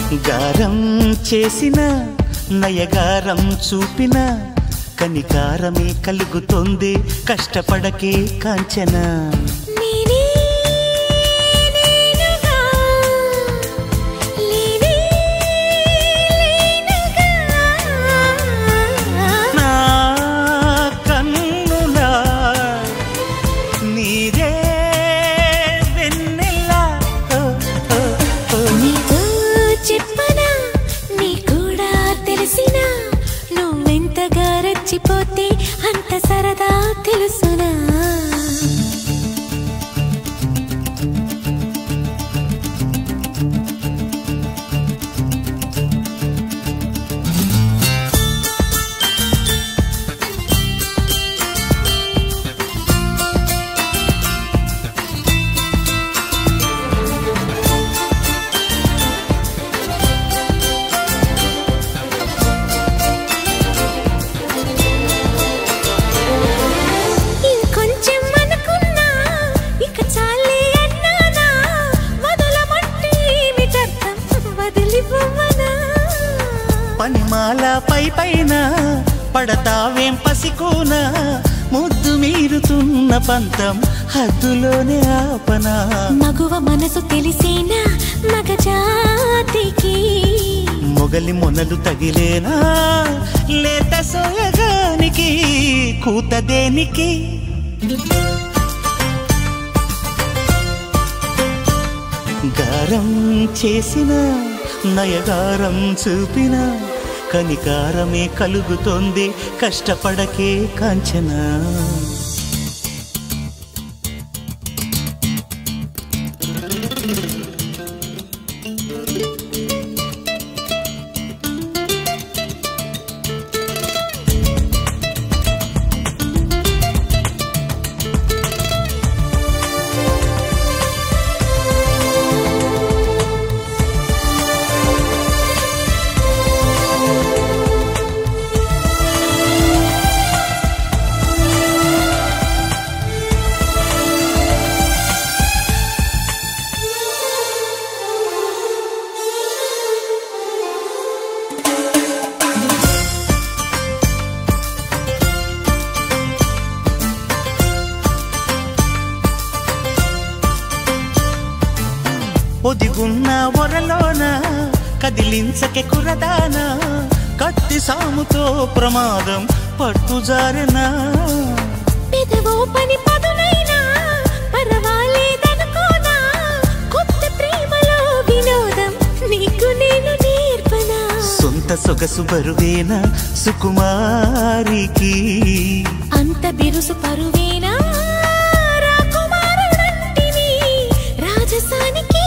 గారం చేసిన నయగారం చూపిన కనికారమే కలుగుతోంది కష్టపడకే కాంచన నేనే నేనుగా లేనే లేనుగా నా కన్నులా నీదే వెన్నెలా ఓ, ఓ, ఓ. నీతో చెప్పనా నీ కూడా తెలిసినా నువ్వెంతగా రెచ్చిపోతే అంత సరదా తెలుసునా ఇంకొంచెం అనుకున్నా ఇక చాలే అన్నానా వదలమంటే ఏమిటర్థం వదిలిపోవనా పనిమాల పై పైన పడతావేం పసికోన ముద్దు మీరుతున్న పంతం హద్దులోనే ఆపనా మగువ మనసు తెలిసేనా మగ జాతికి మొగలి మొనలు తగిలేనా లేత సోయగానికి కూత దేనికి గారం చేసిన నయగారం చూపిన కనికారమే కలుగుతోంది కష్టపడకే కాంచనా ఒదిగున్న ఒరలోన కదిలించకే కురదానా కత్తి సాముతో ప్రమాదం పట్టుజారెనా పెదవో పని పదునైనా పర్వాలేదనుకోనా కొత్త ప్రేమలో వినోదం నీకు నేను నేర్పనా సొంత సొగసు బరువేనా సుకుమారికి అంత బిరుసు పరువేనా రాకుమారుడంటిని రాజసానికి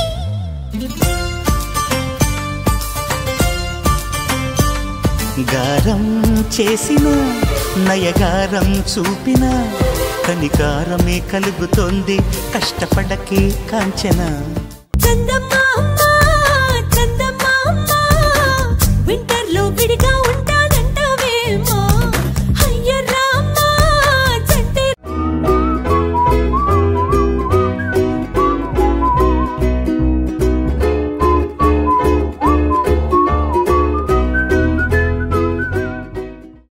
గారం చేసిన నయగారం చూపిన కనికారమే కలుగుతోంది కష్టపడకే కాంచన చందమ్మ